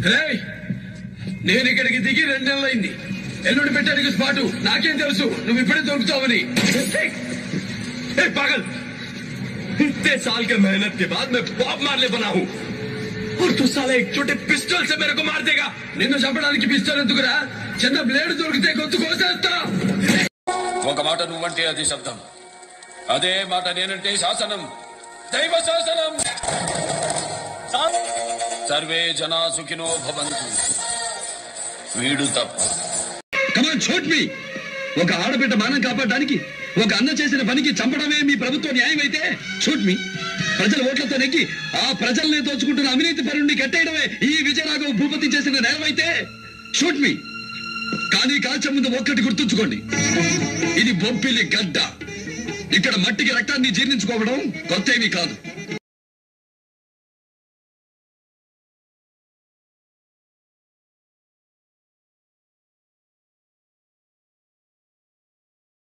రేయ్ నేను ఇక్కడికి దిగి రెండు నెలలైంది ఎల్లుండి పెట్టడానికి స్పాటు నాకేం తెలుసు నువ్వు ఇప్పుడే దొరుకుతావని ए पागल इतने साल के मेहनत के बाद मैं बॉब मारले बना हूँ और तू साला एक छोटे पिस्टल से मेरे को मार देगा నిన్ను చంపడానికి పిస్తోల్ ఎందుకురా చిన్న బ్లేడ్ దొరికితే గొంతు కోసేస్తా ఒక మాట నువ్వంటే అది శబ్దం అదే మాట నేనంటే శాసనం దైవ శాసనం సర్వే జనా సుఖినో భవంతు వీడు తప్ప కమాన్ షూట్ మీ ఒక ఆడబిడ్డ మానం కాపాడడానికి ఒక అన్న చేసిన పనికి చంపడమే మీ ప్రభుత్వ న్యాయం అయితే షూట్ మీ ప్రజల ఓట్లతో నెక్కి ఆ ప్రజల్ని దోచుకుంటున్న అవినీతి పరుణ్ణి కట్టేయడమే ఈ విజయరాఘవ భూపతి చేసిన నేరం అయితే షూట్ మీ కానీ కాల్చే ముందు ఒక్కటి గుర్తుంచుకోండి ఇది బొప్పిలి గడ్డ ఇక్కడ మట్టికి రక్తాన్ని జీర్ణించుకోవడం కొత్త ఏమీ కాదు